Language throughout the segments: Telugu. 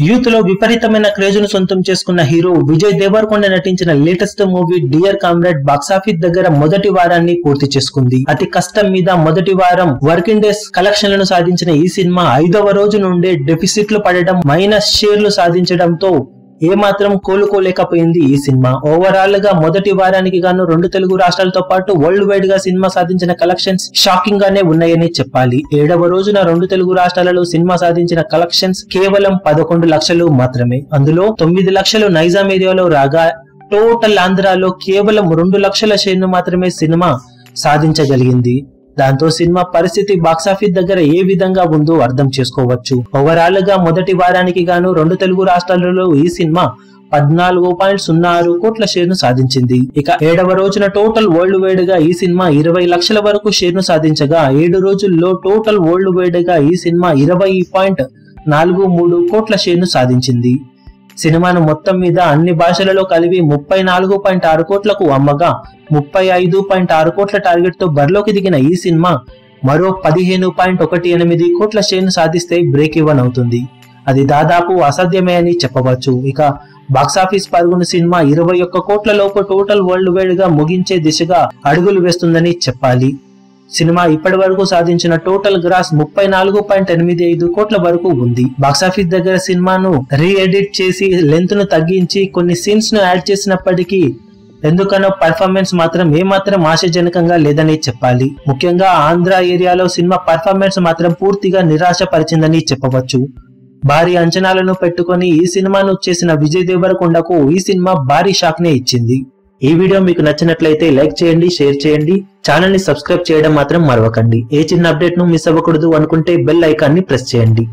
యూత్ లో విపరీతమైన క్రేజ్ ను సొంతం చేసుకున్న హీరో విజయ్ దేవరకొండ నటించిన latest movie dear comrade box office దగ్గర మొదటి వారాన్ని పూర్తి చేసుకుంది అతి కష్టం మీద మొదటి వారం వర్కింగ్ డేస్ కలెక్షన్లను సాధించిన ఈ సినిమా ఐదవ రోజు నుండే డెఫిసిట్ లు పడడం మైనస్ షేర్లు సాధించడంతో ఏమాత్రం కోలుకోలేకపోయింది ఈ సినిమా ఓవరాల్ గా మొదటి వారానికి గాను రెండు తెలుగు రాష్ట్రాలతో పాటు వరల్డ్ వైడ్ గా సినిమా సాధించిన కలెక్షన్స్ షాకింగ్ గానే ఉన్నాయని చెప్పాలి ఏడవ రోజున రెండు తెలుగు రాష్ట్రాలలో సినిమా సాధించిన కలెక్షన్స్ కేవలం పదకొండు లక్షలు మాత్రమే అందులో తొమ్మిది లక్షలు నైజాం ఏరియాలో రాగా టోటల్ ఆంధ్రాలో కేవలం రెండు లక్షల షేర్ను మాత్రమే సినిమా సాధించగలిగింది దాంతో సినిమా పరిస్థితి బాక్సాఫీస్ దగ్గర ఏ విధంగా ఉందో అర్థం చేసుకోవచ్చు ఓవరాల్ గా మొదటి వారానికి గాను రెండు తెలుగు రాష్ట్రాలలో ఈ సినిమా పద్నాలుగు పాయింట్ సున్నా ఆరు కోట్ల షేర్ను సాధించింది ఇక ఏడవ రోజున టోటల్ వరల్డ్ వైడ్ గా ఈ సినిమా ఇరవై లక్షల వరకు షేర్ను సాధించగా ఏడు రోజుల్లో టోటల్ వరల్డ్ వైడ్ గా ఈ సినిమా ఇరవై పాయింట్ నాలుగు మూడు కోట్ల షేర్ను సాధించింది సినిమాను మొత్తం మీద అన్ని భాషలలో కలిపి ముప్పై నాలుగు పాయింట్ ఆరు కోట్లకు అమ్మగా ముప్పై ఐదు పాయింట్ ఆరు కోట్ల టార్గెట్ తో బరిలోకి దిగిన ఈ సినిమా మరో పదిహేను పాయింట్ ఒకటి ఎనిమిది కోట్ల షేర్ను సాధిస్తే బ్రేక్ ఇవన్ అవుతుంది అది దాదాపు అసాధ్యమే అని చెప్పవచ్చు ఇక బాక్సాఫీస్ పరుగున సినిమా ఇరవై ఒక్క కోట్ల లోపు టోటల్ వరల్డ్ వైడ్ గా ముగించే దిశగా అడుగులు వేస్తుందని చెప్పాలి సినిమా ఇప్పటి వరకు సాధించిన టోటల్ గ్రాస్ ముప్పై నాలుగు పాయింట్ ఎనిమిది ఐదు కోట్ల వరకు ఉంది బాక్సాఫీస్ దగ్గర సినిమాను రీ ఎడిట్ చేసి లెంత్ ను తగ్గించి కొన్ని సీన్స్ ను యాడ్ చేసినప్పటికీ ఎందుకనో పర్ఫార్మెన్స్ మాత్రం ఏమాత్రం ఆశాజనకంగా లేదని చెప్పాలి ముఖ్యంగా ఆంధ్ర ఏరియాలో సినిమా పర్ఫార్మెన్స్ మాత్రం పూర్తిగా నిరాశపరిచిందని చెప్పవచ్చు భారీ అంచనాలను పెట్టుకొని ఈ సినిమాను చేసిన విజయ్ దేవరకొండకు ఈ సినిమా భారీ షాక్ నే ఇచ్చింది ఈ వీడియో మీకు నచ్చినట్లయితే లైక్ చేయండి షేర్ చేయండి ఛానల్ ని సబ్స్క్రైబ్ చేయడం మాత్రం మరవకండి ఏ చిన్న అప్డేట్ ను మిస్ అవ్వకూడదు అనుకుంటే బెల్ ఐకాన్ ని ప్రెస్ చేయండి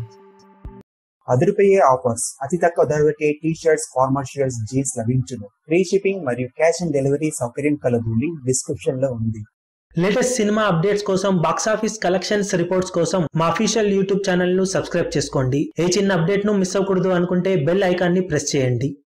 అదిరిపోయే ఆఫర్స్ అతి తక్కువ ధరకే T shirts formal shirts jeans లభించును ఫ్రీ షిప్పింగ్ మరియు క్యాష్ ఆన్ డెలివరీ సౌకర్యం కలదు లింక్ డిస్క్రిప్షన్ లో ఉంది లేటెస్ట్ సినిమా అప్డేట్స్ కోసం బాక్సాఫీస్ కలెక్షన్స్ రిపోర్ట్స్ కోసం మా అఫీషియల్ యూట్యూబ్ ఛానల్ ను సబ్స్క్రైబ్ చేసుకోండి ఏ చిన్న అప్డేట్ ను మిస్ అవ్వకూడదు అనుకుంటే బెల్ ఐకాన్ ని ప్రెస్ చేయండి